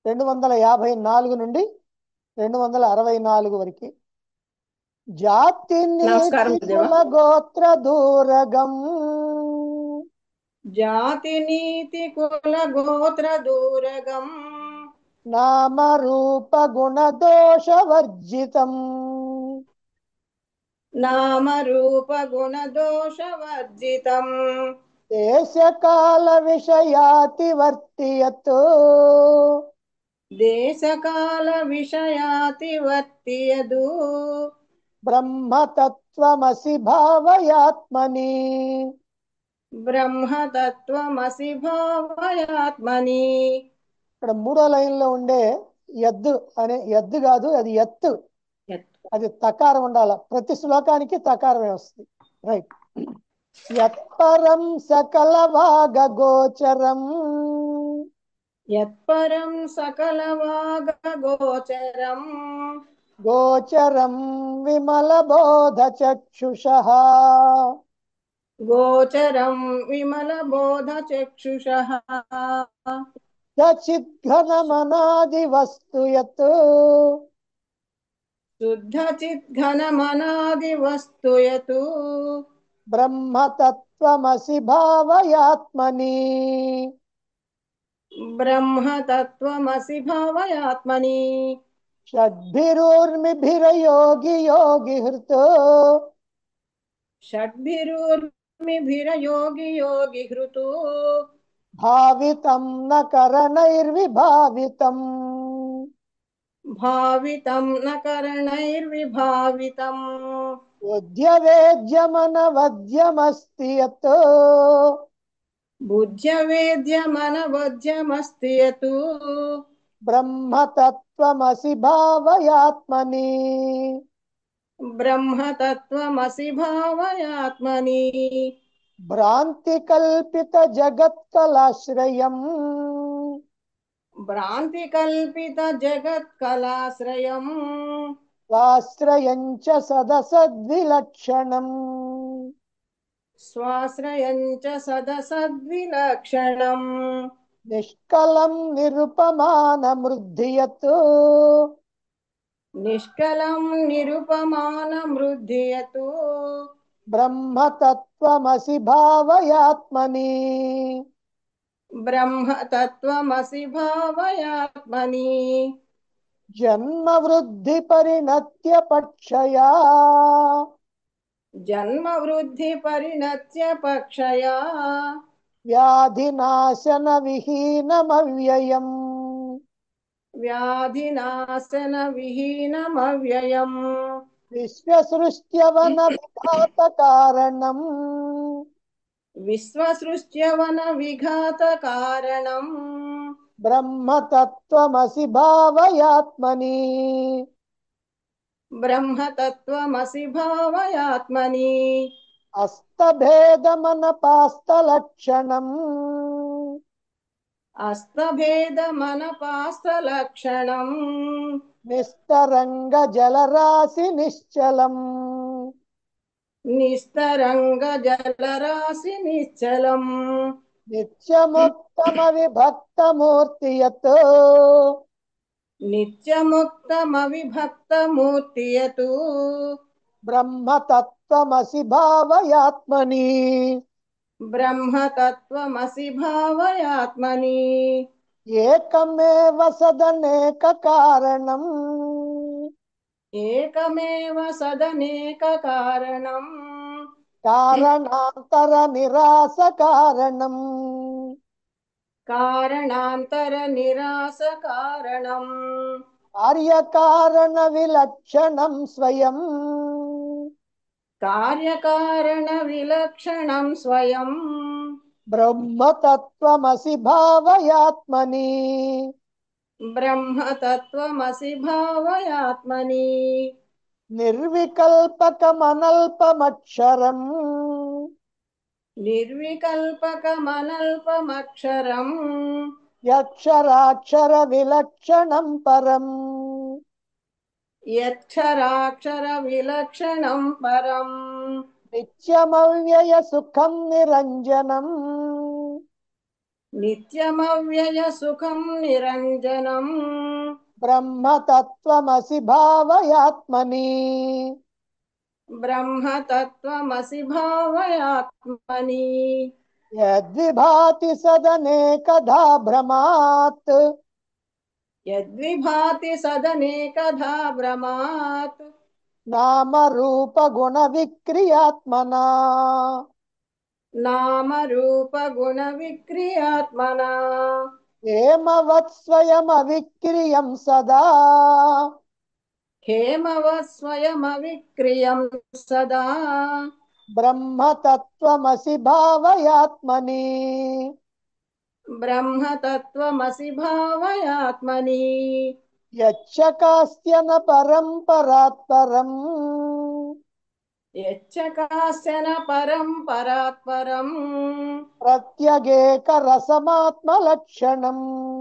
రెండు వందల యాభై నాలుగు నుండి రెండు వందల అరవై నాలుగు వరకు జాతి నమస్కారం, నీతి దేవా. కుల గోత్ర దూరగం జాతి నీతి కుల గోత్ర దూరగం నామ రూప గుణ దోష వర్జితం నామ రూప గుణ దోష వర్జితం దేశ కాల విషయాతి వర్తియత్ దేశకాల విషయాతి వర్తియదు బ్రహ్మతత్వమసి భావయాత్మని బ్రహ్మతత్వమసి భావయాత్మని ఇక్కడ మూడో లైన్ లో ఉండే ఎద్దు అనే ఎద్దు కాదు అది ఎత్తు అది తకారం ఉండాల ప్రతి శ్లోకానికి తకారమే వస్తుంది రైట్ యత్పరం సకల భాగ గోచరం యత్పరం సకల వాగ గోచరం గోచరం విమల బోధ చక్షుష గోచరం విమల బోధ చక్షుష చిద్ఘనమనాది వస్తు యత్ శుద్ధ చిద్ఘనమనాది వస్తు యతు బ్రహ్మతత్వమసి భావయాత్మని బ్రహ్మతత్వమసి భావయాత్మని షడ్భిరూర్మిభిరయోగి యోగి హృతో షడ్భిరూర్మిభిరయోగి యోగి హృతు భావితం న కరణైర్విభావితం భావితం న కరణైర్విభావితం ఉద్యవేద్యమనవద్యమస్తి యత్ బుద్ధ్యవేద్యమనవద్యమస్తి యతు బ్రహ్మతత్వమసి భావయాత్మని బ్రహ్మతత్వమసి భావయాత్మని భ్రాంతి కల్పిత జగత్కలాశ్రయం భ్రాంతి కల్పిత జగత్కలాశ్రయం స్వాశ్రయం చ సదసద్విలక్షణం స్వాశ్రయం చ సదసద్విలక్షణం నిష్కలం నిరుపమానమృద్ధియత్ నిష్కలం నిరుపమానమృద్ధియతు బ్రహ్మతత్వమసి భావయాత్మని బ్రహ్మతత్వమసి భావయాత్మని జన్మ వృద్ధి పరిణత్య పక్షయా జన్మ వృద్ధి పరిణత్య పక్షయా వ్యాధినాశన విహీనమవ్యయం వ్యాధినాశన విహీనమవ్యయం విశ్వసృష్ట్యవన విఘాత కారణం విశ్వసృష్ట్యవన విఘాత కారణం బ్రహ్మతత్వమసి భావయాత్మని బ్రహ్మతత్వమసి భావయాత్మని అస్తభేదమన పాస్తలక్షణం అస్తభేదమనపాస్తలక్షణం నిస్తరంగ జలరాశి నిశ్చలం నిస్తరంగ జలరాశి నిశ్చలం నిత్యముత్తమ విభక్తమూర్తి యత్ నిత్యముక్తమవిభక్తమూర్తియతు బ్రహ్మతత్వమసి భావయాత్మని బ్రహ్మతత్వమసి భావయాత్మని ఏకమేవ సదనేక కారణం ఏకమేవ సదనేక కారణం కారణాంతర నిరాశ కారణం కారణాంతర నిరాశ కారణం కార్యకారణ విలక్షణం స్వయం కార్యకారణ విలక్షణం స్వయం బ్రహ్మతత్వమసి భావయాత్మని బ్రహ్మతత్వమసి భావయాత్మని నిర్వికల్పకమనల్పమక్షరం నిర్వికల్పకమనల్పమక్షరం యక్షరాక్షర విలక్షణం పరం యక్షరాక్షర విలక్షణం పరం నిత్యమవ్యయ సుఖం నిరంజనం నిత్యమవ్యయ సుఖం నిరంజనం బ్రహ్మతత్వమసి భావయాత్మని బ్రహ్మతత్వమసి భావయాత్మని యద్విభాతి సదనేకధా భ్రమాత్ యద్విభాతి సదనేకధా భ్రమాత్ నామ రూప గుణ విక్రియాత్మనా నామరూప గుణ విక్రియాత్మనా ఏమవత్ స్వయం అవిక్రియం సదా హేమవత్ స్వయమవిక్రియం సదా బ్రహ్మతత్వమసి భావయాత్మని బ్రహ్మతత్వమసి భావయాత్మని యచ్చకాస్యన పరంపరాత్పరం యచ్చకాస్యన పరం పరాత్పరం ప్రత్యగేక రసమాత్మలక్షణం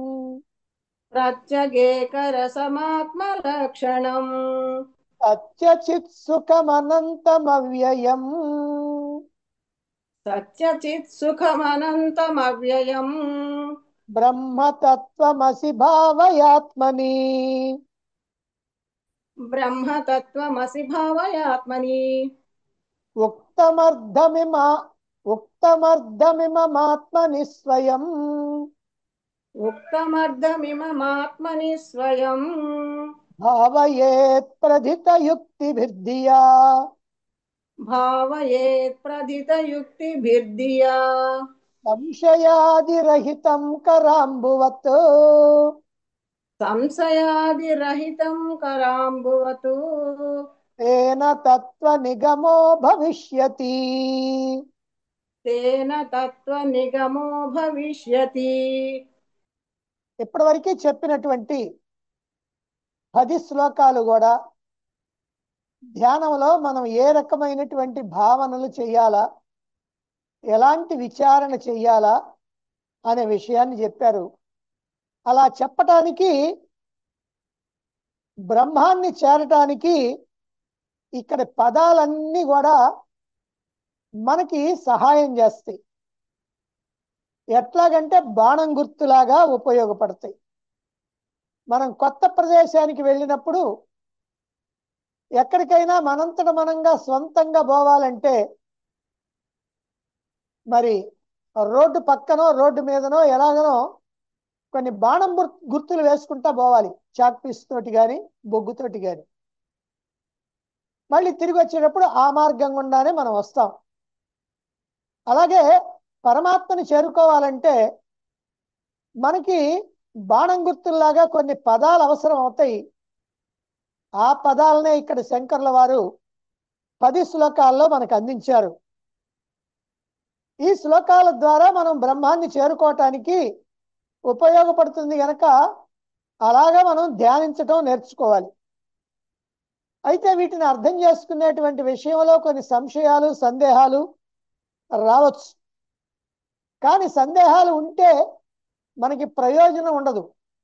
ప్రత్యగేకరసమాత్మలక్షణం సత్యచిత్ సుఖమనంతమవ్యయం సత్యచిత్ సుఖమనంతమవ్యయం బ్రహ్మతత్వమసి భావయాత్మని బ్రహ్మతత్వమసి భావయాత్మని ఉక్తమర్ధమిమా ఉక్తమర్ధమిమమాత్మని స్వయం ఉక్తమర్ధమిమమాత్మని స్వయం భావయేత్ ప్రధితయుక్తిభిర్ధియా భావయేత్ ప్రధితయుక్తిభిర్ధియా సంశయాదిరహితం కరాంబువత్ సంశయాదిరహితం కరాంబువతు తేన తత్వ నిగమో భవిష్యతి తేన తత్వ నిగమో భవిష్యతి ఇప్పటివరకు చెప్పినటువంటి పది శ్లోకాలు కూడా ధ్యానంలో మనం ఏ రకమైనటువంటి భావనలు చేయాలా ఎలాంటి విచారణ చెయ్యాలా అనే విషయాన్ని చెప్పారు అలా చెప్పటానికి బ్రహ్మాన్ని చేరటానికి ఇక్కడ పదాలన్నీ కూడా మనకి సహాయం చేస్తాయి ఎట్లాగంటే బాణం గుర్తులాగా ఉపయోగపడతాయి మనం కొత్త ప్రదేశానికి వెళ్ళినప్పుడు ఎక్కడికైనా మనంతట మనంగా సొంతంగా పోవాలంటే మరి రోడ్డు పక్కనో రోడ్డు మీదనో ఎలాగనో కొన్ని బాణం గుర్- గుర్తులు వేసుకుంటా పోవాలి చాక్ పీస్ తోటి కానీ బొగ్గుతోటి కానీ మళ్ళీ తిరిగి వచ్చేటప్పుడు ఆ మార్గం గుండానే మనం వస్తాం అలాగే పరమాత్మని చేరుకోవాలంటే మనకి బాణం గుర్తుల్లాగా కొన్ని పదాలు అవసరం అవుతాయి ఆ పదాలనే ఇక్కడ శంకర్ల వారు పది శ్లోకాల్లో మనకు అందించారు ఈ శ్లోకాల ద్వారా మనం బ్రహ్మాన్ని చేరుకోవటానికి ఉపయోగపడుతుంది గనక అలాగా మనం ధ్యానించటం నేర్చుకోవాలి అయితే వీటిని అర్థం చేసుకునేటువంటి విషయంలో కొన్ని సంశయాలు సందేహాలు రావచ్చు కానీ సందేహాలు ఉంటే మనకి ప్రయోజనం ఉండదు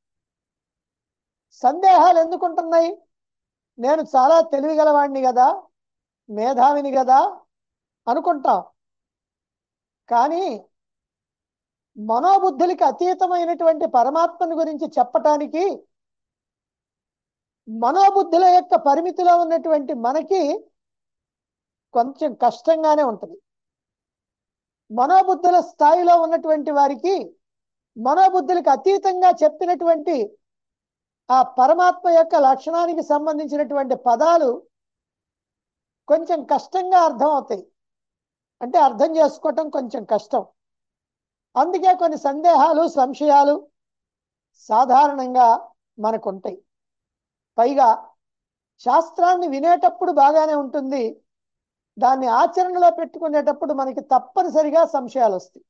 సందేహాలు ఎందుకు ఉంటున్నాయి నేను చాలా తెలివిగలవాడిని కదా మేధావిని కదా అనుకుంటాం కానీ మనోబుద్ధులకి అతీతమైనటువంటి పరమాత్మని గురించి చెప్పటానికి మనోబుద్ధుల యొక్క పరిమితిలో ఉన్నటువంటి మనకి కొంచెం కష్టంగానే ఉంటుంది మనోబుద్ధుల స్థాయిలో ఉన్నటువంటి వారికి మనోబుద్ధులకు అతీతంగా చెప్పినటువంటి ఆ పరమాత్మ యొక్క లక్షణానికి సంబంధించినటువంటి పదాలు కొంచెం కష్టంగా అర్థం అవుతాయి అంటే అర్థం చేసుకోవటం కొంచెం కష్టం అందుకే కొన్ని సందేహాలు సంశయాలు సాధారణంగా మనకు ఉంటాయి పైగా శాస్త్రాన్ని వినేటప్పుడు బాగానే ఉంటుంది దాన్ని ఆచరణలో పెట్టుకునేటప్పుడు మనకి తప్పనిసరిగా సంశయాలు వస్తాయి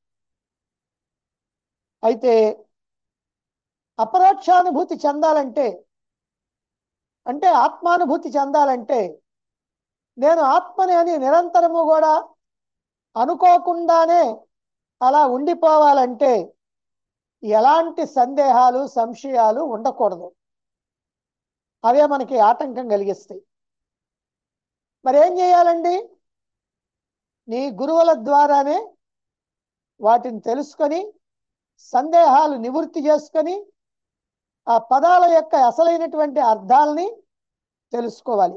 అయితే అపరోక్షానుభూతి చెందాలంటే అంటే ఆత్మానుభూతి చెందాలంటే నేను ఆత్మని అని నిరంతరము కూడా అనుకోకుండానే అలా ఉండిపోవాలంటే ఎలాంటి సందేహాలు సంశయాలు ఉండకూడదు అవే మనకి ఆటంకం కలిగిస్తాయి మరి ఏం చేయాలండి నీ గురువుల ద్వారానే వాటిని తెలుసుకొని సందేహాలు నివృత్తి చేసుకొని ఆ పదాల యొక్క అసలైనటువంటి అర్థాలని తెలుసుకోవాలి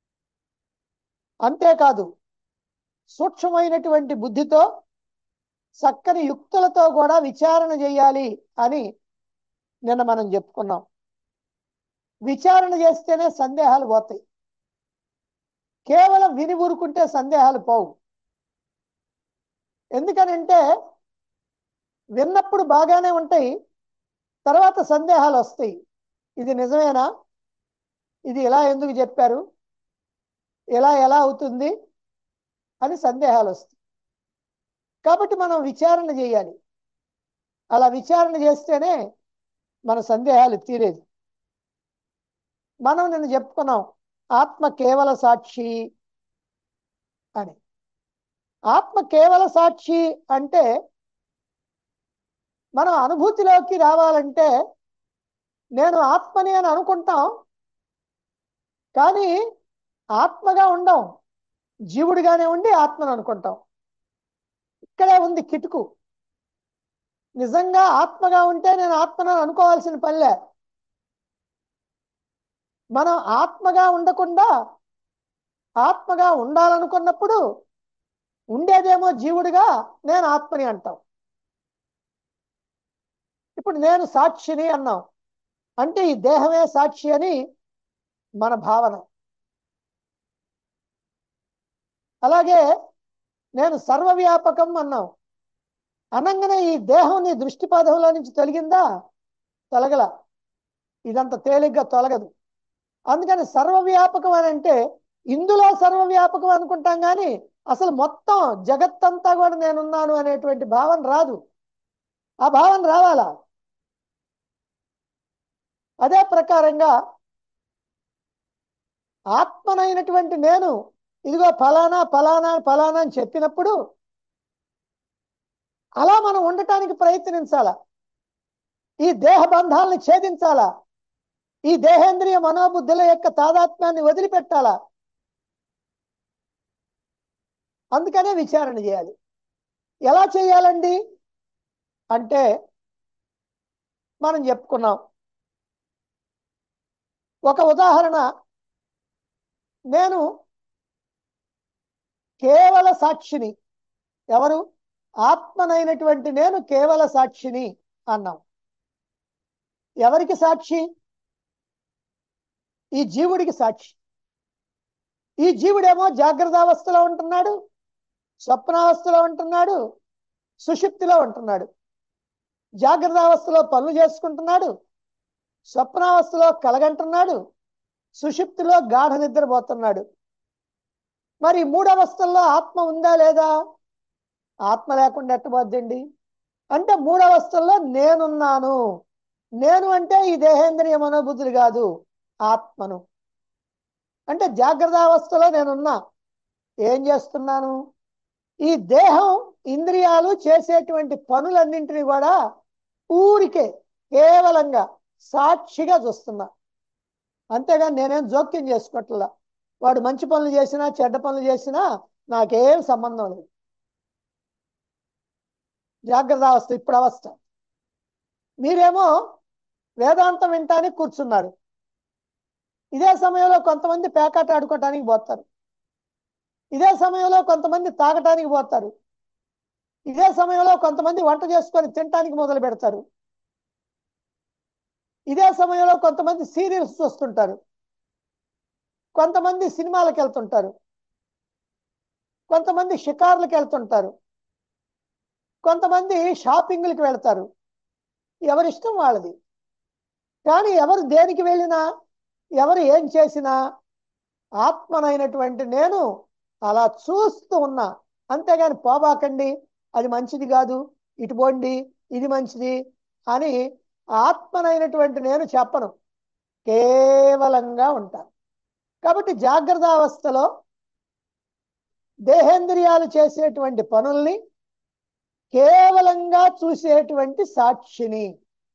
అంతేకాదు సూక్ష్మమైనటువంటి బుద్ధితో చక్కని యుక్తులతో కూడా విచారణ చేయాలి అని నిన్న మనం చెప్పుకున్నాం విచారణ చేస్తేనే సందేహాలు పోతాయి కేవలం విని ఊరుకుంటే సందేహాలు పోవు ఎందుకనంటే విన్నప్పుడు బాగానే ఉంటాయి తర్వాత సందేహాలు వస్తాయి ఇది నిజమేనా ఇది ఇలా ఎందుకు చెప్పారు ఇలా ఎలా అవుతుంది అని సందేహాలు వస్తాయి కాబట్టి మనం విచారణ చేయాలి అలా విచారణ చేస్తేనే మన సందేహాలు తీరేది మనం నిన్ను చెప్పుకున్నాం ఆత్మ కేవల సాక్షి అని ఆత్మ కేవల సాక్షి అంటే మనం అనుభూతిలోకి రావాలంటే నేను ఆత్మని అని అనుకుంటాం కానీ ఆత్మగా ఉండం జీవుడిగానే ఉండి ఆత్మను అనుకుంటాం ఇక్కడే ఉంది కిటుకు నిజంగా ఆత్మగా ఉంటే నేను ఆత్మను అనుకోవాల్సిన పనిలే మనం ఆత్మగా ఉండకుండా ఆత్మగా ఉండాలనుకున్నప్పుడు ఉండేదేమో జీవుడిగా నేను ఆత్మని అంటాం ఇప్పుడు నేను సాక్షిని అన్నాం అంటే ఈ దేహమే సాక్షి అని మన భావన అలాగే నేను సర్వవ్యాపకం అన్నాం అనంగానే ఈ దేహం నీ దృష్టి పదంలో నుంచి తొలగిందా తొలగల ఇదంత తేలిగ్గా తొలగదు అందుకని సర్వవ్యాపకం అని అంటే ఇందులో సర్వవ్యాపకం అనుకుంటాం కానీ అసలు మొత్తం జగత్తంతా కూడా నేనున్నాను అనేటువంటి భావన రాదు ఆ భావన రావాలా అదే ప్రకారంగా ఆత్మనైనటువంటి నేను ఇదిగో ఫలానా ఫలానా ఫలానా అని చెప్పినప్పుడు అలా మనం ఉండటానికి ప్రయత్నించాలా ఈ దేహ బంధాలను ఛేదించాలా ఈ దేహేంద్రియ మనోబుద్ధుల యొక్క తాదాత్మ్యాన్ని వదిలిపెట్టాలా అందుకనే విచారణ చేయాలి ఎలా చేయాలండి అంటే మనం చెప్పుకున్నాం ఒక ఉదాహరణ నేను కేవల సాక్షిని ఎవరు ఆత్మనైనటువంటి నేను కేవల సాక్షిని అన్నాం ఎవరికి సాక్షి ఈ జీవుడికి సాక్షి ఈ జీవుడేమో జాగ్రత్త అవస్థలో ఉంటున్నాడు స్వప్నావస్థలో ఉంటున్నాడు సుషుప్తిలో ఉంటున్నాడు జాగ్రత్త అవస్థలో పనులు చేసుకుంటున్నాడు స్వప్నావస్థలో కలగంటున్నాడు సుషుప్తిలో గాఢ నిద్రపోతున్నాడు మరి మూడవస్థల్లో ఆత్మ ఉందా లేదా ఆత్మ లేకుండా ఎట్టబోద్దండి అంటే మూడవస్థల్లో నేనున్నాను నేను అంటే ఈ దేహేంద్రియ మనోబుద్ధులు కాదు ఆత్మను అంటే జాగ్రత్త అవస్థలో నేనున్నా ఏం చేస్తున్నాను ఈ దేహం ఇంద్రియాలు చేసేటువంటి పనులన్నింటినీ కూడా ఊరికే కేవలంగా సాక్షిగా చూస్తున్నా అంతేగాని నేనేం జోక్యం చేసుకోవట్లా వాడు మంచి పనులు చేసినా చెడ్డ పనులు చేసినా నాకేం సంబంధం లేదు జాగ్రత్త అవస్థ ఇప్పుడు అవస్థ మీరేమో వేదాంతం వినటానికి కూర్చున్నారు ఇదే సమయంలో కొంతమంది పేకాట ఆడుకోవటానికి పోతారు ఇదే సమయంలో కొంతమంది తాగటానికి పోతారు ఇదే సమయంలో కొంతమంది వంట చేసుకొని తినటానికి మొదలు పెడతారు ఇదే సమయంలో కొంతమంది సీరియల్స్ చూస్తుంటారు కొంతమంది సినిమాలకు వెళ్తుంటారు కొంతమంది షికార్లకు వెళ్తుంటారు కొంతమంది షాపింగ్లకు వెళ్తారు ఎవరిష్టం వాళ్ళది కానీ ఎవరు దేనికి వెళ్ళినా ఎవరు ఏం చేసినా ఆత్మనైనటువంటి నేను అలా చూస్తూ ఉన్నా అంతేగాని పోబాకండి అది మంచిది కాదు ఇటు పోండి ఇది మంచిది అని ఆత్మనైనటువంటి నేను చెప్పను కేవలంగా ఉంటాను కాబట్టి జాగ్రత్త అవస్థలో దేహేంద్రియాలు చేసేటువంటి పనుల్ని కేవలంగా చూసేటువంటి సాక్షిని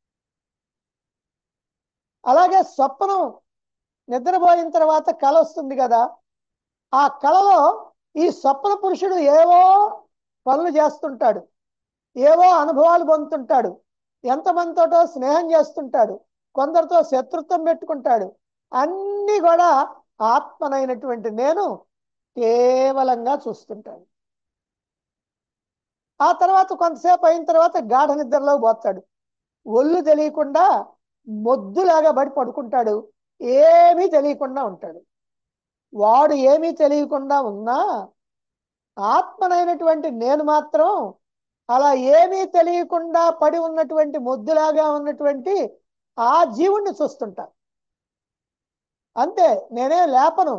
అలాగే స్వప్నం నిద్రపోయిన తర్వాత కళ వస్తుంది కదా ఆ కళలో ఈ స్వప్న పురుషుడు ఏవో పనులు చేస్తుంటాడు ఏవో అనుభవాలు పొందుతుంటాడు ఎంతమందితోటో స్నేహం చేస్తుంటాడు కొందరితో శత్రుత్వం పెట్టుకుంటాడు అన్నీ కూడా ఆత్మనైనటువంటి నేను కేవలంగా చూస్తుంటాడు ఆ తర్వాత కొంతసేపు అయిన తర్వాత గాఢ నిద్రలో పోతాడు ఒళ్ళు తెలియకుండా మొద్దులాగా బడి పడుకుంటాడు ఏమీ తెలియకుండా ఉంటాడు వాడు ఏమీ తెలియకుండా ఉన్నా ఆత్మనైనటువంటి నేను మాత్రం అలా ఏమీ తెలియకుండా పడి ఉన్నటువంటి మొద్దులాగా ఉన్నటువంటి ఆ జీవుణ్ణి చూస్తుంటా అంతే నేనే లేపను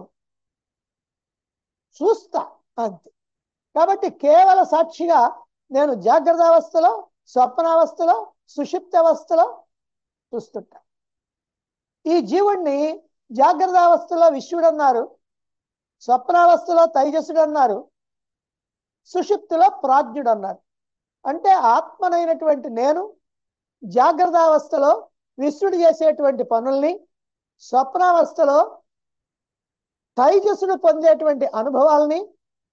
చూస్తా అంతే కాబట్టి కేవల సాక్షిగా నేను జాగ్రత్త అవస్థలో స్వప్నావస్థలో సుషిప్త అవస్థలో చూస్తుంటా ఈ జీవుణ్ణి జాగ్రత్త అవస్థలో విశ్వడు అన్నారు స్వప్నావస్థలో తైజస్సుడు అన్నారు సుషుప్తిలో ప్రాజ్ఞుడు అన్నారు అంటే ఆత్మనైనటువంటి నేను జాగ్రత్త అవస్థలో విశ్వడు చేసేటువంటి పనుల్ని స్వప్నావస్థలో తైజస్సుడు పొందేటువంటి అనుభవాల్ని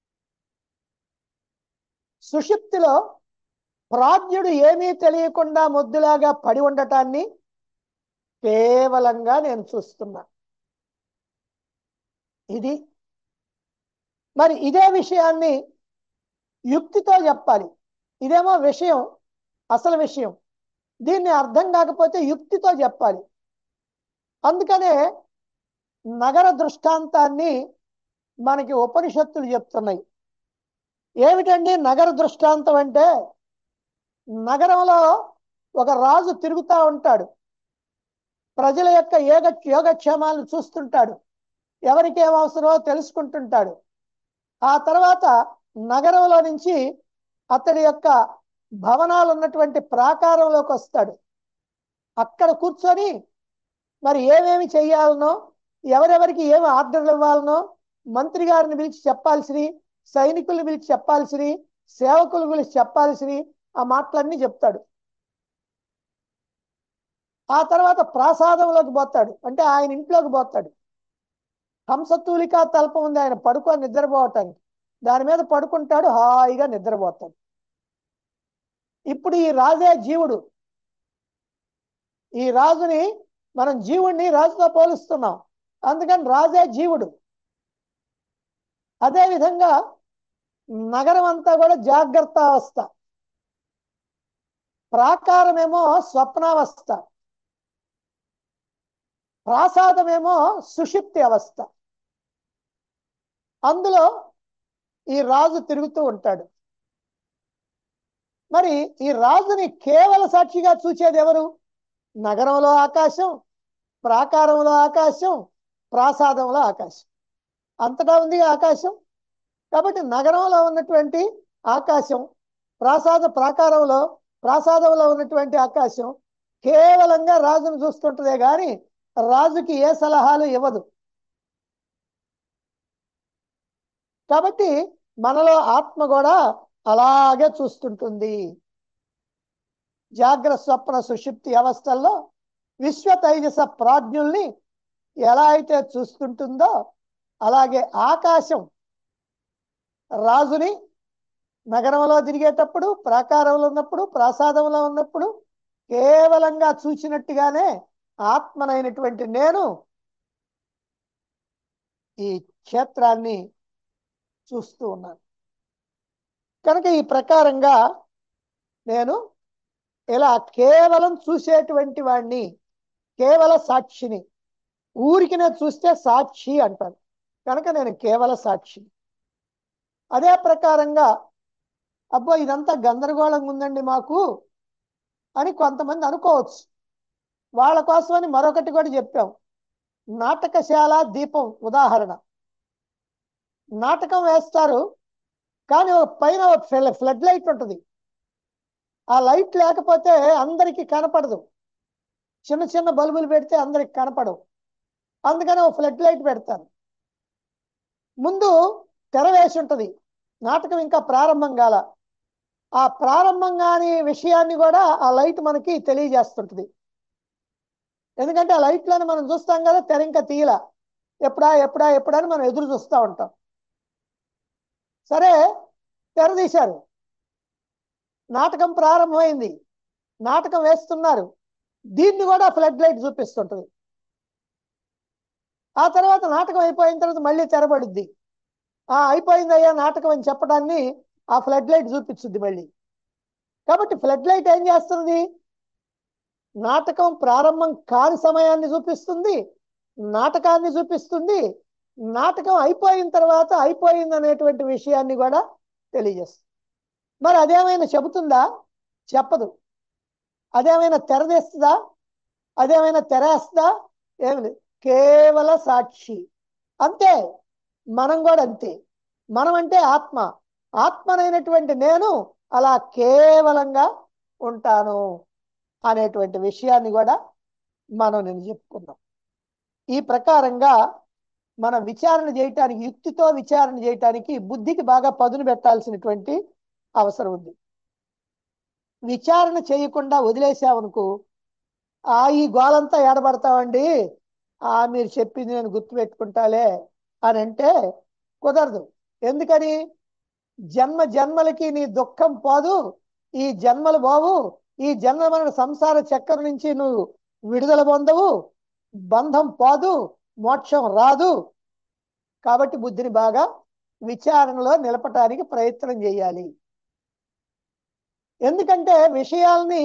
సుషుప్తిలో ప్రాజ్ఞుడు ఏమీ తెలియకుండా మొద్దులాగా పడి ఉండటాన్ని కేవలంగా నేను చూస్తున్నా ఇది మరి ఇదే విషయాన్ని యుక్తితో చెప్పాలి ఇదేమో విషయం అసలు విషయం దీన్ని అర్థం కాకపోతే యుక్తితో చెప్పాలి అందుకనే నగర దృష్టాంతాన్ని మనకి ఉపనిషత్తులు చెప్తున్నాయి ఏమిటండి నగర దృష్టాంతం అంటే నగరంలో ఒక రాజు తిరుగుతూ ఉంటాడు ప్రజల యొక్క యోగ యోగక్షేమాలను చూస్తుంటాడు ఎవరికి ఏం అవసరమో తెలుసుకుంటుంటాడు ఆ తర్వాత నగరంలో నుంచి అతడి యొక్క భవనాలు ఉన్నటువంటి ప్రాకారంలోకి వస్తాడు అక్కడ కూర్చొని మరి ఏమేమి చెయ్యాలనో ఎవరెవరికి ఏమి ఆర్డర్లు ఇవ్వాలనో మంత్రి గారిని పిలిచి చెప్పాల్సిని సైనికుల్ని పిలిచి చెప్పాల్సిని సేవకుల పిలిచి చెప్పాల్సిని ఆ మాటలన్నీ చెప్తాడు ఆ తర్వాత ప్రాసాదంలోకి పోతాడు అంటే ఆయన ఇంట్లోకి పోతాడు హంసతూలికా తల్పం ఉంది ఆయన పడుకొని నిద్రపోవటానికి దాని మీద పడుకుంటాడు హాయిగా నిద్రపోతాడు ఇప్పుడు ఈ రాజే జీవుడు ఈ రాజుని మనం జీవుణ్ణి రాజుతో పోలుస్తున్నాం అందుకని రాజే జీవుడు అదే విధంగా నగరం అంతా కూడా జాగ్రత్త అవస్థ ప్రాకారమేమో స్వప్నావస్థ ప్రాసాదమేమో సుషిప్తి అవస్థ అందులో ఈ రాజు తిరుగుతూ ఉంటాడు మరి ఈ రాజుని కేవల సాక్షిగా చూచేది ఎవరు నగరంలో ఆకాశం ప్రాకారంలో ఆకాశం ప్రాసాదంలో ఆకాశం అంతటా ఉంది ఆకాశం కాబట్టి నగరంలో ఉన్నటువంటి ఆకాశం ప్రాసాద ప్రాకారంలో ప్రాసాదంలో ఉన్నటువంటి ఆకాశం కేవలంగా రాజును చూస్తుంటదే కానీ రాజుకి ఏ సలహాలు ఇవ్వదు కాబట్టి మనలో ఆత్మ కూడా అలాగే చూస్తుంటుంది జాగ్రత్త స్వప్న సుషుప్తి అవస్థల్లో విశ్వ తైజస ప్రాజ్ఞుల్ని ఎలా అయితే చూస్తుంటుందో అలాగే ఆకాశం రాజుని నగరంలో తిరిగేటప్పుడు ప్రాకారంలో ఉన్నప్పుడు ప్రాసాదంలో ఉన్నప్పుడు కేవలంగా చూసినట్టుగానే ఆత్మనైనటువంటి నేను ఈ క్షేత్రాన్ని చూస్తూ ఉన్నాను కనుక ఈ ప్రకారంగా నేను ఇలా కేవలం చూసేటువంటి వాడిని కేవల సాక్షిని ఊరికినే చూస్తే సాక్షి అంటాను కనుక నేను కేవల సాక్షి అదే ప్రకారంగా అబ్బో ఇదంతా గందరగోళంగా ఉందండి మాకు అని కొంతమంది అనుకోవచ్చు వాళ్ళ కోసమని మరొకటి కూడా చెప్పాం నాటకశాల దీపం ఉదాహరణ నాటకం వేస్తారు కానీ ఒక పైన ఫ్లడ్ లైట్ ఉంటుంది ఆ లైట్ లేకపోతే అందరికీ కనపడదు చిన్న చిన్న బల్బులు పెడితే అందరికి కనపడవు అందుకని ఒక ఫ్లడ్ లైట్ పెడతారు ముందు తెర వేసి ఉంటుంది నాటకం ఇంకా ప్రారంభం కాల ఆ ప్రారంభం కాని విషయాన్ని కూడా ఆ లైట్ మనకి తెలియజేస్తుంటుంది ఎందుకంటే ఆ లైట్లను మనం చూస్తాం కదా తెర ఇంకా తీయల ఎప్పుడా ఎప్పుడా ఎప్పుడా అని మనం ఎదురు చూస్తూ ఉంటాం సరే తెర తీశారు నాటకం ప్రారంభమైంది నాటకం వేస్తున్నారు దీన్ని కూడా ఫ్లడ్ లైట్ చూపిస్తుంటది ఆ తర్వాత నాటకం అయిపోయిన తర్వాత మళ్ళీ తెరబడుద్ది ఆ అయిపోయింది అయ్యా నాటకం అని చెప్పడాన్ని ఆ ఫ్లడ్ లైట్ చూపించుద్ది మళ్ళీ కాబట్టి ఫ్లడ్ లైట్ ఏం చేస్తుంది నాటకం ప్రారంభం కాని సమయాన్ని చూపిస్తుంది నాటకాన్ని చూపిస్తుంది నాటకం అయిపోయిన తర్వాత అయిపోయింది అనేటువంటి విషయాన్ని కూడా తెలియజేస్తుంది మరి అదేమైనా చెబుతుందా చెప్పదు అదేమైనా తెరదేస్తుందా అదేమైనా తెరేస్తుందా ఏమి లేదు కేవల సాక్షి అంతే మనం కూడా అంతే మనం అంటే ఆత్మ ఆత్మనైనటువంటి నేను అలా కేవలంగా ఉంటాను అనేటువంటి విషయాన్ని కూడా మనం నేను చెప్పుకున్నాం ఈ ప్రకారంగా మనం విచారణ చేయటానికి యుక్తితో విచారణ చేయటానికి బుద్ధికి బాగా పదును పెట్టాల్సినటువంటి అవసరం ఉంది విచారణ చేయకుండా వదిలేసామనుకో ఆ ఈ గోలంతా ఏడబడతామండి ఆ మీరు చెప్పింది నేను గుర్తుపెట్టుకుంటాలే అని అంటే కుదరదు ఎందుకని జన్మ జన్మలకి నీ దుఃఖం పోదు ఈ జన్మలు బావు ఈ జన్మ మన సంసార చక్రం నుంచి నువ్వు విడుదల పొందవు బంధం పోదు మోక్షం రాదు కాబట్టి బుద్ధిని బాగా విచారణలో నిలపటానికి ప్రయత్నం చేయాలి ఎందుకంటే విషయాల్ని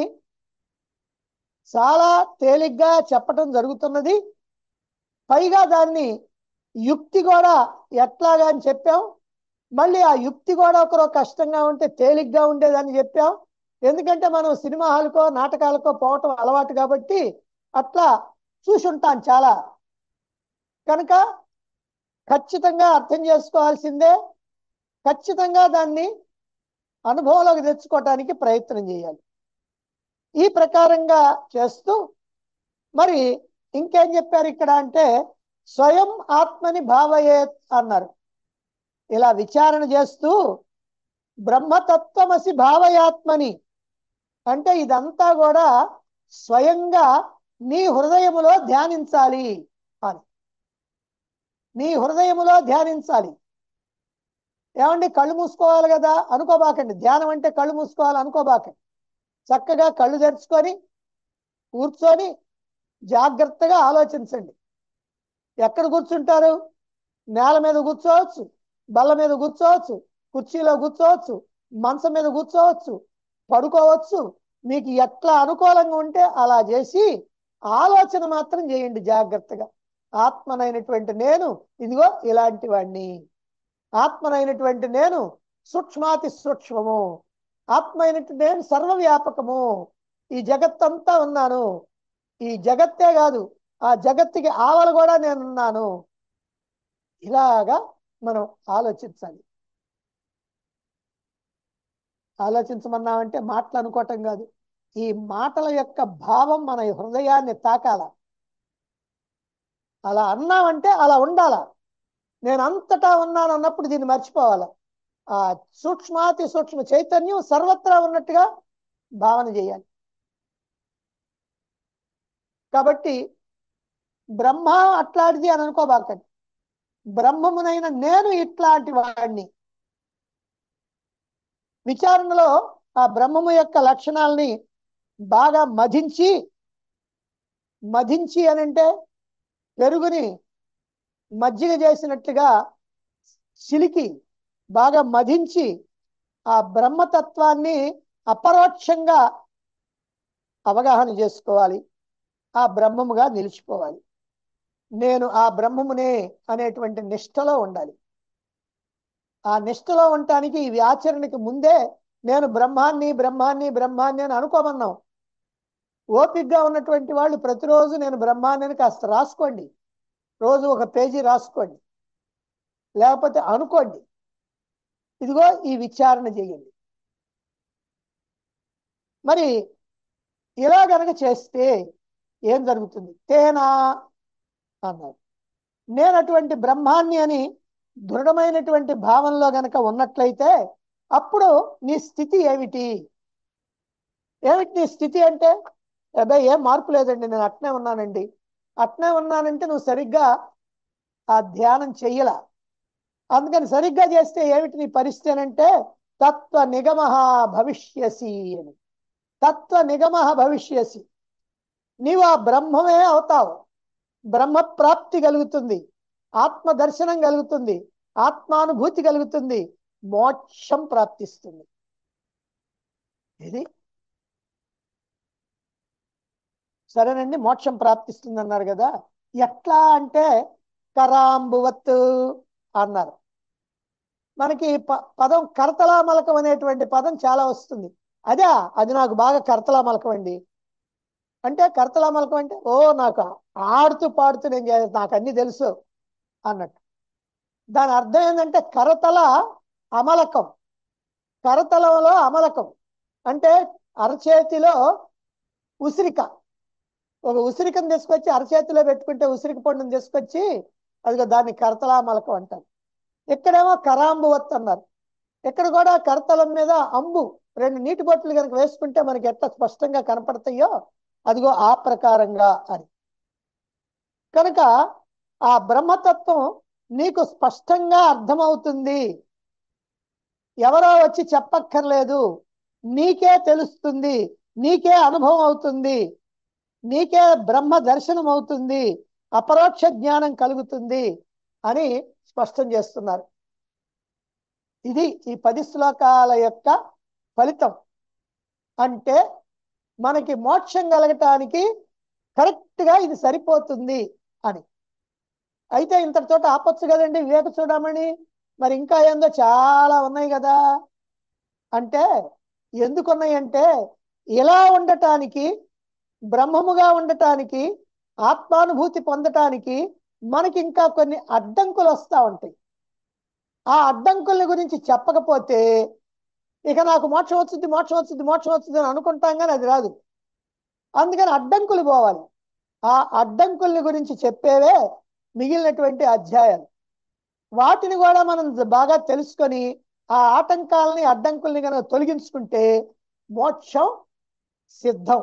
చాలా తేలిగ్గా చెప్పటం జరుగుతున్నది పైగా దాన్ని యుక్తి కూడా ఎట్లాగా అని చెప్పాం మళ్ళీ ఆ యుక్తి కూడా ఒకరో కష్టంగా ఉంటే తేలిగ్గా ఉండేదని చెప్పాం ఎందుకంటే మనం సినిమా హాల్కో నాటకాలకో పోవటం అలవాటు కాబట్టి అట్లా చూసుంటాం చాలా కనుక ఖచ్చితంగా అర్థం చేసుకోవాల్సిందే ఖచ్చితంగా దాన్ని అనుభవంలోకి తెచ్చుకోవటానికి ప్రయత్నం చేయాలి ఈ ప్రకారంగా చేస్తూ మరి ఇంకేం చెప్పారు ఇక్కడ అంటే స్వయం ఆత్మని భావయేత్ అన్నారు ఇలా విచారణ చేస్తూ బ్రహ్మతత్వమసి భావయాత్మని అంటే ఇదంతా కూడా స్వయంగా నీ హృదయములో ధ్యానించాలి అని నీ హృదయములో ధ్యానించాలి ఏమండి కళ్ళు మూసుకోవాలి కదా అనుకోబాకండి ధ్యానం అంటే కళ్ళు మూసుకోవాలి అనుకోబాకండి చక్కగా కళ్ళు తెరుచుకొని కూర్చొని జాగ్రత్తగా ఆలోచించండి ఎక్కడ కూర్చుంటారు నేల మీద కూర్చోవచ్చు బల్ల మీద కూర్చోవచ్చు కుర్చీలో కూర్చోవచ్చు మంచం మీద కూర్చోవచ్చు పడుకోవచ్చు మీకు ఎట్లా అనుకూలంగా ఉంటే అలా చేసి ఆలోచన మాత్రం చేయండి జాగ్రత్తగా ఆత్మనైనటువంటి నేను ఇదిగో ఇలాంటి వాడిని ఆత్మనైనటువంటి నేను సూక్ష్మాతి సూక్ష్మము ఆత్మ అయినటువంటి నేను సర్వవ్యాపకము ఈ జగత్తంతా ఉన్నాను ఈ జగత్తే కాదు ఆ జగత్తుకి ఆవల కూడా నేనున్నాను ఇలాగా మనం ఆలోచించాలి ఆలోచించమన్నామంటే మాటలు అనుకోవటం కాదు ఈ మాటల యొక్క భావం మన హృదయాన్ని తాకాల అలా అన్నామంటే అలా ఉండాల నేను అంతటా ఉన్నాను అన్నప్పుడు దీన్ని మర్చిపోవాలి ఆ సూక్ష్మాతి సూక్ష్మ చైతన్యం సర్వత్రా ఉన్నట్టుగా భావన చేయాలి కాబట్టి బ్రహ్మ అట్లాంటిది అని అనుకోబాకండి బ్రహ్మమునైన నేను ఇట్లాంటి వాడిని విచారణలో ఆ బ్రహ్మము యొక్క లక్షణాలని బాగా మధించి మధించి అని అంటే పెరుగుని మజ్జిగ చేసినట్లుగా చిలికి బాగా మధించి ఆ బ్రహ్మతత్వాన్ని అపరోక్షంగా అవగాహన చేసుకోవాలి ఆ బ్రహ్మముగా నిలిచిపోవాలి నేను ఆ బ్రహ్మమునే అనేటువంటి నిష్టలో ఉండాలి ఆ నిష్టలో ఉండటానికి ఇవి ఆచరణకి ముందే నేను బ్రహ్మాన్ని బ్రహ్మాన్ని బ్రహ్మాన్ని అని అనుకోమన్నాం ఓపికగా ఉన్నటువంటి వాళ్ళు ప్రతిరోజు నేను బ్రహ్మాన్ని అని కాస్త రాసుకోండి రోజు ఒక పేజీ రాసుకోండి లేకపోతే అనుకోండి ఇదిగో ఈ విచారణ చేయండి మరి ఇలా గనక చేస్తే ఏం జరుగుతుంది తేనా అన్నారు నేను అటువంటి బ్రహ్మాన్ని అని దృఢమైనటువంటి భావనలో గనక ఉన్నట్లయితే అప్పుడు నీ స్థితి ఏమిటి ఏమిటి నీ స్థితి అంటే అబ్బాయి ఏం మార్పు లేదండి నేను అట్నే ఉన్నానండి అట్నే ఉన్నానంటే నువ్వు సరిగ్గా ఆ ధ్యానం చెయ్యలా అందుకని సరిగ్గా చేస్తే ఏమిటి నీ పరిస్థితి అని అంటే తత్వ నిగమ భవిష్యసి అని తత్వ నిగమ భవిష్యసి నీవు ఆ బ్రహ్మమే అవుతావు బ్రహ్మ ప్రాప్తి కలుగుతుంది ఆత్మ దర్శనం కలుగుతుంది ఆత్మానుభూతి కలుగుతుంది మోక్షం ప్రాప్తిస్తుంది ఇది సరేనండి మోక్షం ప్రాప్తిస్తుంది అన్నారు కదా ఎట్లా అంటే కరాంబువత్ అన్నారు మనకి ప- పదం కరతలామలకం అనేటువంటి పదం చాలా వస్తుంది అదే అది నాకు బాగా కరతలామలకం అండి అంటే కరతలామలకం అంటే ఓ నాకు ఆడుతూ పాడుతూ నేను చే- నాకు అన్ని తెలుసు అన్నట్టు దాని అర్థం ఏంటంటే కరతల అమలకం కరతలంలో అమలకం అంటే అరచేతిలో ఉసిరిక ఒక ఉసిరికను తీసుకొచ్చి అరచేతిలో పెట్టుకుంటే ఉసిరిక పండును తీసుకొచ్చి అదిగో దాన్ని కరతలామలకం అంటారు ఇక్కడేమో కరాంబువత్ అన్నారు ఇక్కడ కూడా కరతలం మీద అంబు రెండు నీటి బొట్లు కనుక వేసుకుంటే మనకి ఎట్లా స్పష్టంగా కనపడతాయో అదిగో ఆ ప్రకారంగా అని కనుక ఆ బ్రహ్మతత్వం నీకు స్పష్టంగా అర్థమవుతుంది ఎవరో వచ్చి చెప్పక్కర్లేదు నీకే తెలుస్తుంది నీకే అనుభవం అవుతుంది నీకే బ్రహ్మ దర్శనం అవుతుంది అపరోక్ష జ్ఞానం కలుగుతుంది అని స్పష్టం చేస్తున్నారు ఇది ఈ పది శ్లోకాల యొక్క ఫలితం అంటే మనకి మోక్షం కలగటానికి కరెక్ట్ గా ఇది సరిపోతుంది అని అయితే ఇంతటితో ఆపొచ్చు కదండి వివేక చూడమని మరి ఇంకా ఏందో చాలా ఉన్నాయి కదా అంటే ఎందుకు ఉన్నాయంటే ఇలా ఉండటానికి బ్రహ్మముగా ఉండటానికి ఆత్మానుభూతి పొందటానికి మనకి ఇంకా కొన్ని అడ్డంకులు వస్తూ ఉంటాయి ఆ అడ్డంకుల గురించి చెప్పకపోతే ఇక నాకు మోక్షం వచ్చింది మోక్షం వచ్చింది మోక్షం వచ్చింది అని అనుకుంటాం కానీ అది రాదు అందుకని అడ్డంకులు పోవాలి ఆ అడ్డంకుల్ని గురించి చెప్పేవే మిగిలినటువంటి అధ్యాయాలు వాటిని కూడా మనం బాగా తెలుసుకొని ఆ ఆటంకాలని అడ్డంకుల్ని కనుక తొలగించుకుంటే మోక్షం సిద్ధం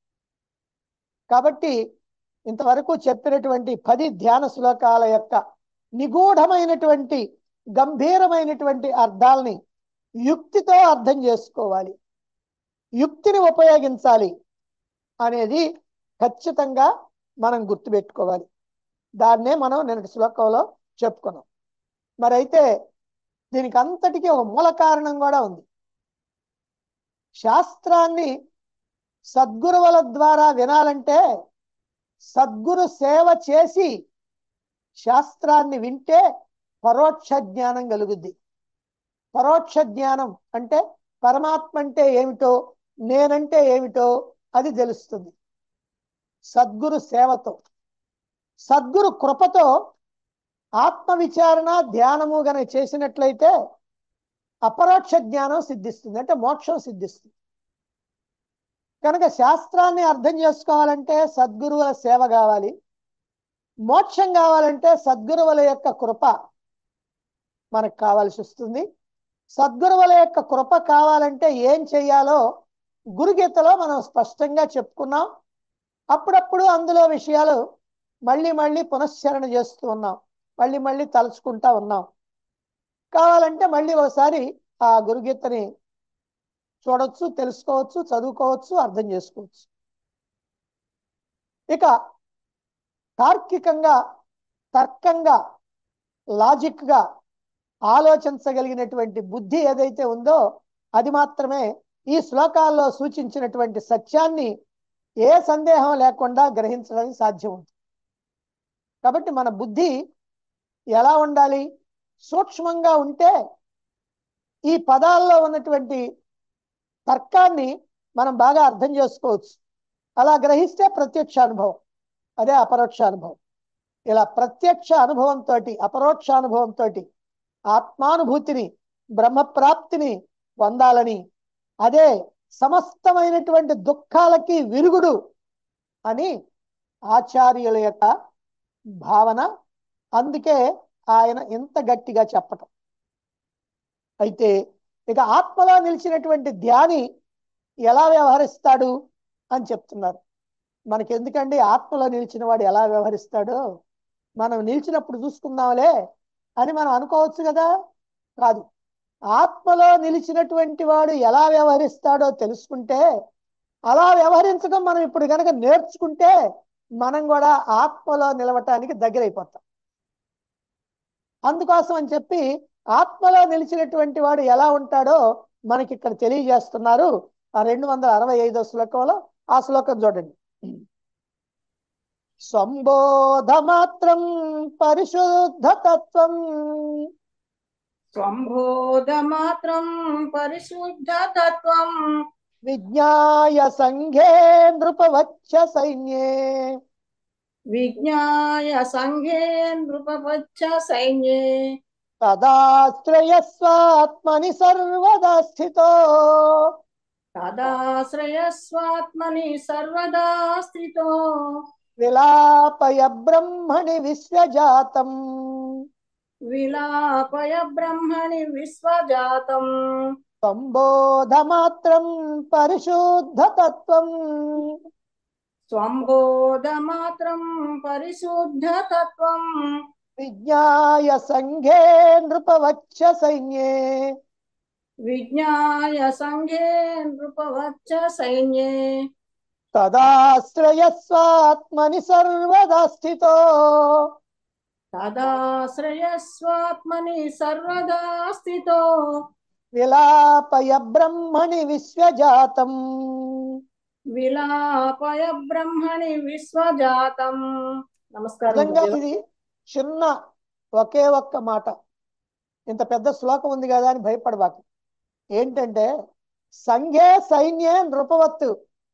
కాబట్టి ఇంతవరకు చెప్పినటువంటి పది ధ్యాన శ్లోకాల యొక్క నిగూఢమైనటువంటి గంభీరమైనటువంటి అర్థాలని యుక్తితో అర్థం చేసుకోవాలి యుక్తిని ఉపయోగించాలి అనేది ఖచ్చితంగా మనం గుర్తుపెట్టుకోవాలి దాన్నే మనం నిన్నటి శ్లోకంలో చెప్పుకున్నాం మరైతే దీనికి అంతటికీ ఒక మూల కారణం కూడా ఉంది శాస్త్రాన్ని సద్గురువుల ద్వారా వినాలంటే సద్గురు సేవ చేసి శాస్త్రాన్ని వింటే పరోక్ష జ్ఞానం కలుగుద్ది పరోక్ష జ్ఞానం అంటే పరమాత్మ అంటే ఏమిటో నేనంటే ఏమిటో అది తెలుస్తుంది సద్గురు సేవతో సద్గురు కృపతో ఆత్మ విచారణ ధ్యానము గనక చేసినట్లయితే అపరోక్ష జ్ఞానం సిద్ధిస్తుంది అంటే మోక్షం సిద్ధిస్తుంది కనుక శాస్త్రాన్ని అర్థం చేసుకోవాలంటే సద్గురువుల సేవ కావాలి మోక్షం కావాలంటే సద్గురువుల యొక్క కృప మనకు కావాల్సి వస్తుంది సద్గురువుల యొక్క కృప కావాలంటే ఏం చెయ్యాలో గురుగీతలో మనం స్పష్టంగా చెప్పుకున్నాం అప్పుడప్పుడు అందులో విషయాలు మళ్ళీ మళ్ళీ పునశ్చరణ చేస్తూ ఉన్నాం మళ్ళీ మళ్ళీ తలుచుకుంటా ఉన్నాం కావాలంటే మళ్ళీ ఒకసారి ఆ గురుగీతని చూడొచ్చు తెలుసుకోవచ్చు చదువుకోవచ్చు అర్థం చేసుకోవచ్చు ఇక తార్కికంగా తర్కంగా లాజిక్గా ఆలోచించగలిగినటువంటి బుద్ధి ఏదైతే ఉందో అది మాత్రమే ఈ శ్లోకాల్లో సూచించినటువంటి సత్యాన్ని ఏ సందేహం లేకుండా గ్రహించడానికి సాధ్యం ఉంది కాబట్టి మన బుద్ధి ఎలా ఉండాలి సూక్ష్మంగా ఉంటే ఈ పదాల్లో ఉన్నటువంటి తర్కాన్ని మనం బాగా అర్థం చేసుకోవచ్చు అలా గ్రహిస్తే ప్రత్యక్ష అనుభవం అదే అపరోక్ష అనుభవం ఇలా ప్రత్యక్ష అనుభవంతో అపరోక్ష అనుభవంతో ఆత్మానుభూతిని బ్రహ్మప్రాప్తిని పొందాలని అదే సమస్తమైనటువంటి దుఃఖాలకి విరుగుడు అని ఆచార్యుల యొక్క భావన అందుకే ఆయన ఇంత గట్టిగా చెప్పటం అయితే ఇక ఆత్మలో నిలిచినటువంటి ధ్యాని ఎలా వ్యవహరిస్తాడు అని చెప్తున్నారు మనకి ఎందుకండి ఆత్మలో నిలిచిన వాడు ఎలా వ్యవహరిస్తాడో మనం నిలిచినప్పుడు చూసుకుందాంలే అని మనం అనుకోవచ్చు కదా కాదు ఆత్మలో నిలిచినటువంటి వాడు ఎలా వ్యవహరిస్తాడో తెలుసుకుంటే అలా వ్యవహరించడం మనం ఇప్పుడు కనుక నేర్చుకుంటే మనం కూడా ఆత్మలో నిలవటానికి దగ్గరైపోతాం అందుకోసం అని చెప్పి ఆత్మలో నిలిచినటువంటి వాడు ఎలా ఉంటాడో మనకి ఇక్కడ తెలియజేస్తున్నారు ఆ రెండు వందల అరవై ఐదో శ్లోకంలో ఆ శ్లోకం చూడండి సంబోధ మాత్రం పరిశుద్ధ తత్వం స్వంబోధ మాత్రం పరిశుద్ధ తత్వం విజ్ఞాయ సంఘే నృపవచ్చ సైన్యే విజ్ఞాయ సంఘే నృపవచ్చ సైన్యే తదాశ్రయస్వాత్మని సర్వదా స్థితో తదాశ్రయస్వాత్మని సర్వదా స్థితో విలాపయ బ్రహ్మణి విశ్వజాతం విలాపయ బ్రహ్మణి విశ్వజాతం సంబోధ మాత్రం పరిశుద్ధ తత్వం స్వంబోధ మాత్రం పరిశుద్ధ తత్వం విజ్ఞాయ సంఘే నృపవచ్చ సైన్యే విజ్ఞాయ సంఘే నృపవచ్చ సైన్యే తదాశ్రయస్వాత్మని సర్వదా స్థితో తదాశ్రయస్వాత్మని సర్వదా స్థితో విలాపయ బ్రహ్మణి విశ్వజాతం విలాపయ బ్రహ్మణి విశ్వజాతం నమస్కారం నిజంగా గురుదేవ. ఇది చిన్న ఒకే ఒక్క మాట ఇంత పెద్ద శ్లోకం ఉంది కదా అని భయపడబాకు ఏంటంటే సంఘే సైన్యే నృపవత్తు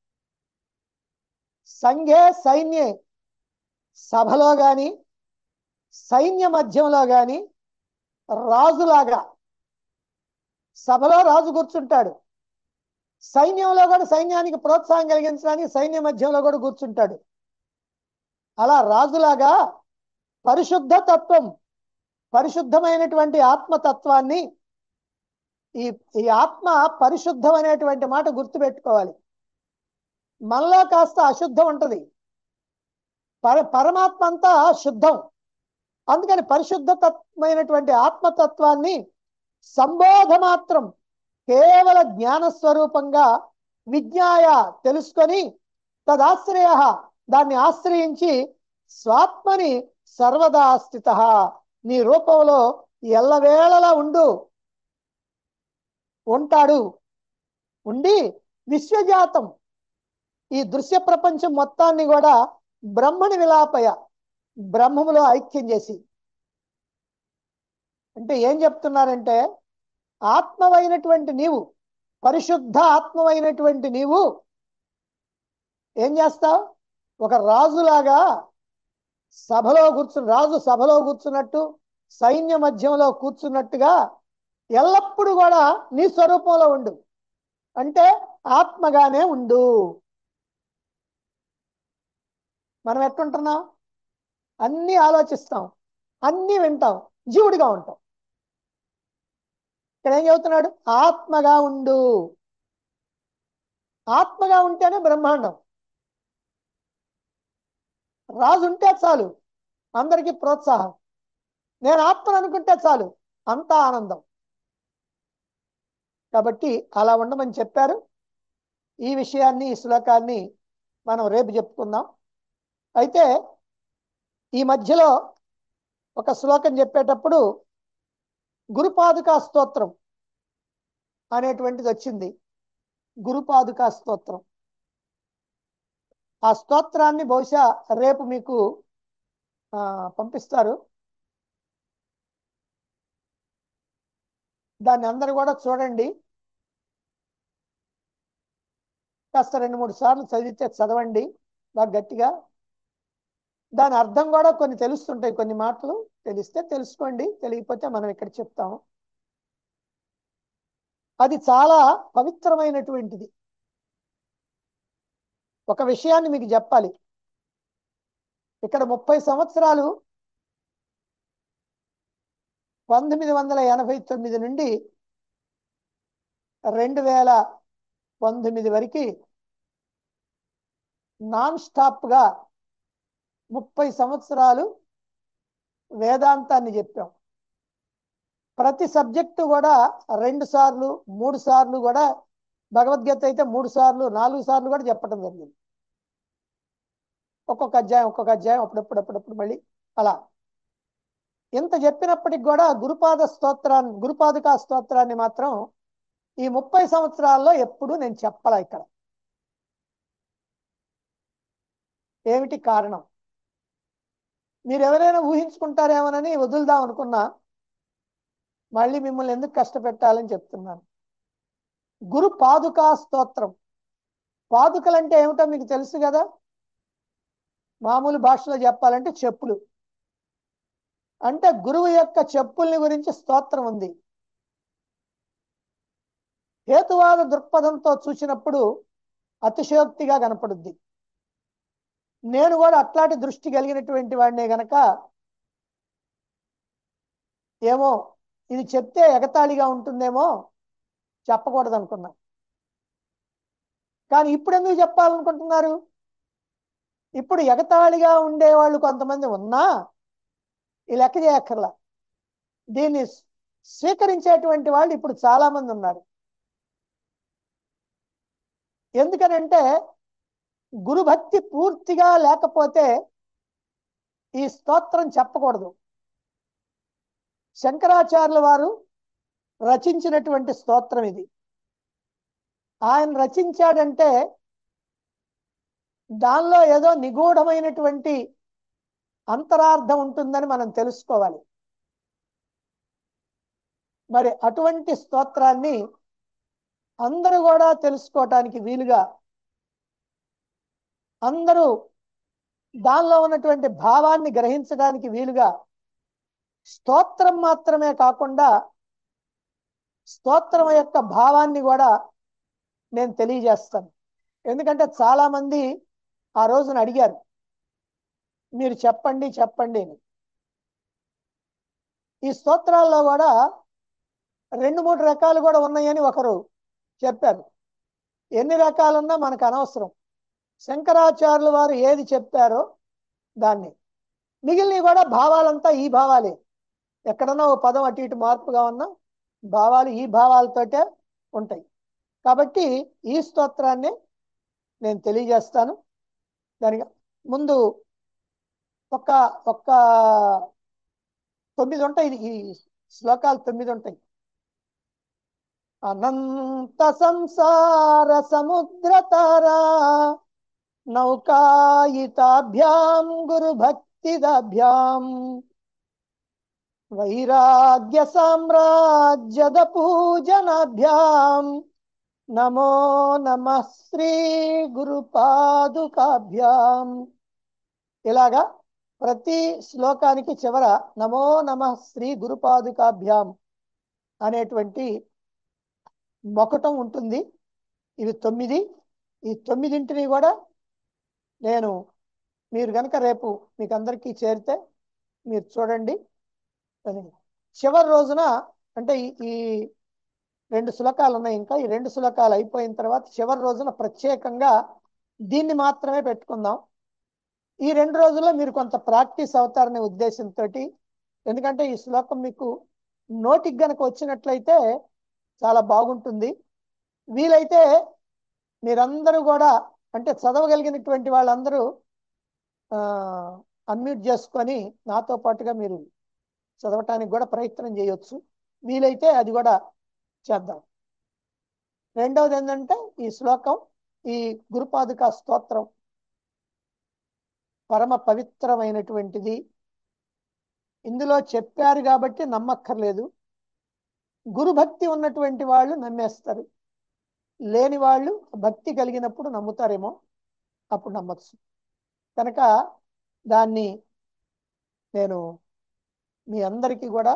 సంఘే సైన్యే సభలో గాని సైన్య మధ్యంలో గాని రాజులాగా సభలో రాజు కూర్చుంటాడు సైన్యంలో కూడా సైన్యానికి ప్రోత్సాహం కలిగించడానికి సైన్య మధ్యంలో కూడా కూర్చుంటాడు అలా రాజులాగా పరిశుద్ధ తత్వం పరిశుద్ధమైనటువంటి ఆత్మతత్వాన్ని ఈ ఈ ఆత్మ పరిశుద్ధం అనేటువంటి మాట గుర్తుపెట్టుకోవాలి మనలో కాస్త అశుద్ధం ఉంటది పర పరమాత్మ అంతా శుద్ధం అందుకని పరిశుద్ధతత్వమైనటువంటి ఆత్మతత్వాన్ని సంబోధ మాత్రం కేవల జ్ఞాన స్వరూపంగా విజ్ఞాయ తెలుసుకొని తదాశ్రయ దాన్ని ఆశ్రయించి స్వాత్మని సర్వదా స్థిత నీ రూపంలో ఎల్లవేళలా ఉండు ఉంటాడు ఉండి విశ్వజాతం ఈ దృశ్య ప్రపంచం మొత్తాన్ని కూడా బ్రహ్మని విలాపయ బ్రహ్మములో ఐక్యం చేసి అంటే ఏం చెప్తున్నారంటే ఆత్మవైనటువంటి నీవు పరిశుద్ధ ఆత్మవైనటువంటి నీవు ఏం చేస్తావు ఒక రాజులాగా సభలో కూర్చుని రాజు సభలో కూర్చున్నట్టు సైన్య మధ్యంలో కూర్చున్నట్టుగా ఎల్లప్పుడూ కూడా నీ స్వరూపంలో ఉండు అంటే ఆత్మగానే ఉండు మనం ఎట్టుంటున్నాం అన్నీ ఆలోచిస్తాం అన్నీ వింటాం జీవుడిగా ఉంటాం ఇక్కడ ఏం చెబుతున్నాడు ఆత్మగా ఉండు ఆత్మగా ఉంటేనే బ్రహ్మాండం రాజు ఉంటే చాలు అందరికీ ప్రోత్సాహం నేను ఆత్మను అనుకుంటే చాలు అంతా ఆనందం కాబట్టి అలా ఉండమని చెప్పారు ఈ విషయాన్ని ఈ శ్లోకాన్ని మనం రేపు చెప్పుకుందాం అయితే ఈ మధ్యలో ఒక శ్లోకం చెప్పేటప్పుడు గురుపాదుకా స్తోత్రం అనేటువంటిది వచ్చింది గురుపాదుకా స్తోత్రం ఆ స్తోత్రాన్ని బహుశా రేపు మీకు ఆ, పంపిస్తారు దాన్ని అందరు కూడా చూడండి కాస్త రెండు మూడు సార్లు చదివితే చదవండి బాగా గట్టిగా దాని అర్థం కూడా కొన్ని తెలుస్తుంటాయి కొన్ని మాటలు తెలిస్తే తెలుసుకోండి తెలియకపోతే మనం ఇక్కడ చెప్తాము అది చాలా పవిత్రమైనటువంటిది ఒక విషయాన్ని మీకు చెప్పాలి ఇక్కడ ముప్పై సంవత్సరాలు పంతొమ్మిది వందల ఎనభై తొమ్మిది నుండి రెండు వేల పంతొమ్మిది వరకు నాన్ స్టాప్గా ముప్పై సంవత్సరాలు వేదాంతాన్ని చెప్పాం ప్రతి సబ్జెక్టు కూడా రెండు సార్లు మూడు సార్లు కూడా భగవద్గీత అయితే మూడు సార్లు నాలుగు సార్లు కూడా చెప్పడం జరిగింది ఒక్కొక్క అధ్యాయం ఒక్కొక్క అధ్యాయం అప్పుడప్పుడు అప్పుడప్పుడు మళ్ళీ అలా ఇంత చెప్పినప్పటికి కూడా గురుపాద స్తోత్రాన్ని గురుపాదుకా స్తోత్రాన్ని మాత్రం ఈ ముప్పై సంవత్సరాల్లో ఎప్పుడు నేను చెప్పాల ఇక్కడ ఏమిటి కారణం మీరు ఎవరైనా ఊహించుకుంటారేమోనని వదులుదాం అనుకున్నా మళ్ళీ మిమ్మల్ని ఎందుకు కష్టపెట్టాలని చెప్తున్నాను గురు పాదుకా స్తోత్రం పాదుకలంటే ఏమిటో మీకు తెలుసు కదా మామూలు భాషలో చెప్పాలంటే చెప్పులు అంటే గురువు యొక్క చెప్పుల్ని గురించి స్తోత్రం ఉంది హేతువాద దృక్పథంతో చూసినప్పుడు అతిశయోక్తిగా కనపడుద్ది నేను కూడా అట్లాంటి దృష్టి కలిగినటువంటి వాడినే గనక ఏమో ఇది చెప్తే ఎగతాళిగా ఉంటుందేమో చెప్పకూడదు అనుకున్నా కానీ ఇప్పుడు ఎందుకు చెప్పాలనుకుంటున్నారు ఇప్పుడు ఎగతాళిగా ఉండేవాళ్ళు కొంతమంది ఉన్నా ఈ లెక్క చేయక్కర్లా దీన్ని స్వీకరించేటువంటి వాళ్ళు ఇప్పుడు చాలా మంది ఉన్నారు ఎందుకనంటే గురుభక్తి పూర్తిగా లేకపోతే ఈ స్తోత్రం చెప్పకూడదు శంకరాచార్యుల వారు రచించినటువంటి స్తోత్రం ఇది ఆయన రచించాడంటే దానిలో ఏదో నిగూఢమైనటువంటి అంతరార్థం ఉంటుందని మనం తెలుసుకోవాలి మరి అటువంటి స్తోత్రాన్ని అందరూ కూడా తెలుసుకోవటానికి వీలుగా అందరూ దానిలో ఉన్నటువంటి భావాన్ని గ్రహించడానికి వీలుగా స్తోత్రం మాత్రమే కాకుండా స్తోత్రం యొక్క భావాన్ని కూడా నేను తెలియజేస్తాను ఎందుకంటే చాలా మంది ఆ రోజున అడిగారు మీరు చెప్పండి చెప్పండి అని ఈ స్తోత్రాల్లో కూడా రెండు మూడు రకాలు కూడా ఉన్నాయని ఒకరు చెప్పారు ఎన్ని రకాలున్నా మనకు అనవసరం శంకరాచార్యుల వారు ఏది చెప్పారో దాన్ని మిగిలినవి కూడా భావాలంతా ఈ భావాలే ఎక్కడన్నా ఓ పదం అటు ఇటు మార్పుగా ఉన్నా భావాలు ఈ భావాలతోటే ఉంటాయి కాబట్టి ఈ స్తోత్రాన్ని నేను తెలియజేస్తాను దానికి ముందు ఒక్క ఒక్క తొమ్మిది ఉంటాయి ఈ శ్లోకాలు తొమ్మిది ఉంటాయి అనంత సంసార సముద్రతారా నౌకాయితాభ్యాం గురు భక్తిదాభ్యాం వైరాగ్య సామ్రాజ్యద పూజనాభ్యాం నమో నమ శ్రీ గురు పాదుకాభ్యాం ఇలాగా ప్రతి శ్లోకానికి చివర నమో నమ శ్రీ గురు పాదుకాభ్యాం అనేటువంటి మొకటం ఉంటుంది ఇవి తొమ్మిది ఈ తొమ్మిదింటిని కూడా నేను మీరు కనుక రేపు మీకు అందరికీ చేరితే మీరు చూడండి అని చివరి రోజున అంటే ఈ ఈ రెండు శ్లోకాలు ఉన్నాయి ఇంకా ఈ రెండు శ్లోకాలు అయిపోయిన తర్వాత చివరి రోజున ప్రత్యేకంగా దీన్ని మాత్రమే పెట్టుకుందాం ఈ రెండు రోజుల్లో మీరు కొంత ప్రాక్టీస్ అవుతారనే ఉద్దేశంతో ఎందుకంటే ఈ శ్లోకం మీకు నోటికి గనక వచ్చినట్లయితే చాలా బాగుంటుంది వీలైతే మీరందరూ కూడా అంటే చదవగలిగినటువంటి వాళ్ళందరూ అన్మ్యూట్ చేసుకొని నాతో పాటుగా మీరు చదవటానికి కూడా ప్రయత్నం చేయొచ్చు వీలైతే అది కూడా చేద్దాం రెండవది ఏంటంటే ఈ శ్లోకం ఈ గురుపాదుక స్తోత్రం పరమ పవిత్రమైనటువంటిది ఇందులో చెప్పారు కాబట్టి నమ్మక్కర్లేదు గురుభక్తి ఉన్నటువంటి వాళ్ళు నమ్మేస్తారు లేని వాళ్ళు భక్తి కలిగినప్పుడు నమ్ముతారేమో అప్పుడు నమ్మచ్చు కనుక దాన్ని నేను మీ అందరికీ కూడా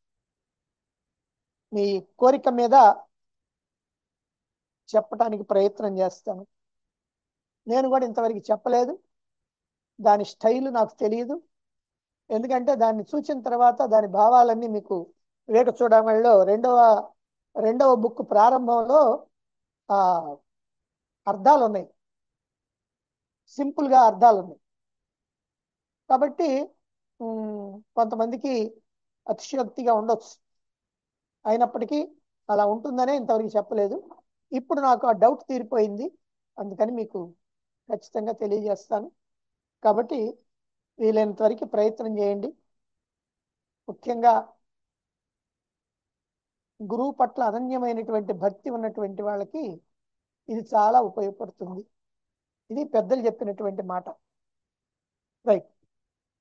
మీ కోరిక మీద చెప్పటానికి ప్రయత్నం చేస్తాను నేను కూడా ఇంతవరకు చెప్పలేదు దాని స్టైల్ నాకు తెలియదు ఎందుకంటే దాన్ని చూసిన తర్వాత దాని భావాలన్నీ మీకు వివేక చూడమణిలో రెండవ రెండవ బుక్ ప్రారంభంలో ఆ అర్థాలు ఉన్నాయి సింపుల్గా అర్థాలు ఉన్నాయి కాబట్టి కొంతమందికి అతిశయోక్తిగా ఉండొచ్చు అయినప్పటికీ అలా ఉంటుందనే ఇంతవరకు చెప్పలేదు ఇప్పుడు నాకు ఆ డౌట్ తీరిపోయింది అందుకని మీకు ఖచ్చితంగా తెలియజేస్తాను కాబట్టి వీలైనంత వరకు ప్రయత్నం చేయండి ముఖ్యంగా గురువు పట్ల అనన్యమైనటువంటి భక్తి ఉన్నటువంటి వాళ్ళకి ఇది చాలా ఉపయోగపడుతుంది ఇది పెద్దలు చెప్పినటువంటి మాట రైట్